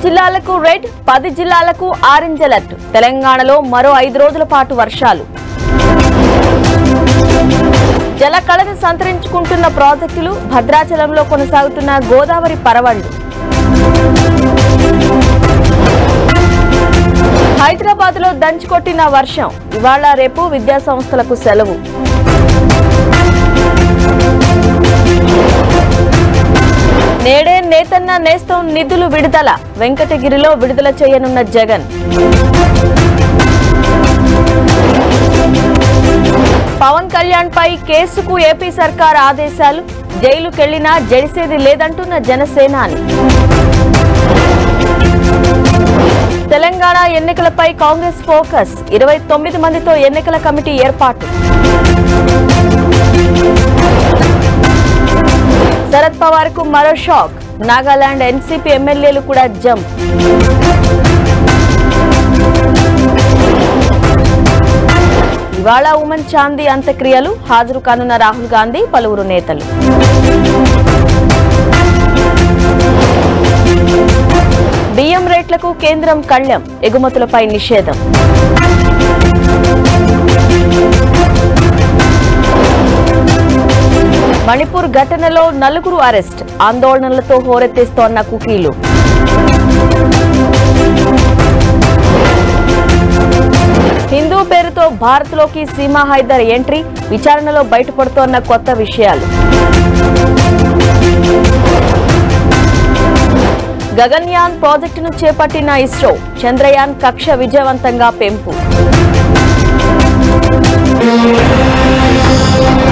జిల్లాలకు రెడ్ పది జిల్లాలకు ఆరెంజ్ అలర్ట్ తెలంగాణలో మరో ఐదు రోజుల పాటు వర్షాలు జల కళను సంతరించుకుంటున్న ప్రాజెక్టులు భద్రాచలంలో కొనసాగుతున్న గోదావరి పరవళ్లు హైదరాబాద్ లో దంచుకొట్టిన వర్షం ఇవాళ రేపు విద్యా సంస్థలకు సెలవు నేడే నేతన్న నేస్తం నిధులు విడుదల వెంకటగిరిలో విడుదల చేయనున్న జగన్ పవన్ కళ్యాణ్ పై కేసుకు ఏపీ సర్కార్ ఆదేశాలు జైలుకెళ్లినా జడిసేది లేదంటున్న జనసేనాని తెలంగాణ ఎన్నికలపై కాంగ్రెస్ ఫోకస్ ఇరవై తొమ్మిది మందితో ఎన్నికల కమిటీ ఏర్పాటు శరద్ పవార్ కు మరో షాక్ నాగాలాండ్ ఎన్సీపీ ఎమ్మెల్యేలు కూడా జంప్ ఇవాళ ఉమన్ చాందీ అంత్యక్రియలు హాజరు కానున్న రాహుల్ గాంధీ పలువురు నేతలు బియ్యం రేట్లకు కేంద్రం కళ్లెం ఎగుమతులపై నిషేధం మణిపూర్ ఘటనలో నలుగురు అరెస్ట్ ఆందోళనలతో హోరెత్తిస్తోన్న కుకీలు హిందూ పేరుతో భారత్లోకి సీమా హైదర్ ఎంట్రీ విచారణలో బయటపడుతోన్న కొత్త విషయాలు గగన్యాన్ ప్రాజెక్టును చేపట్టిన ఇస్రో చంద్రయాన్ కక్ష విజయవంతంగా పెంపు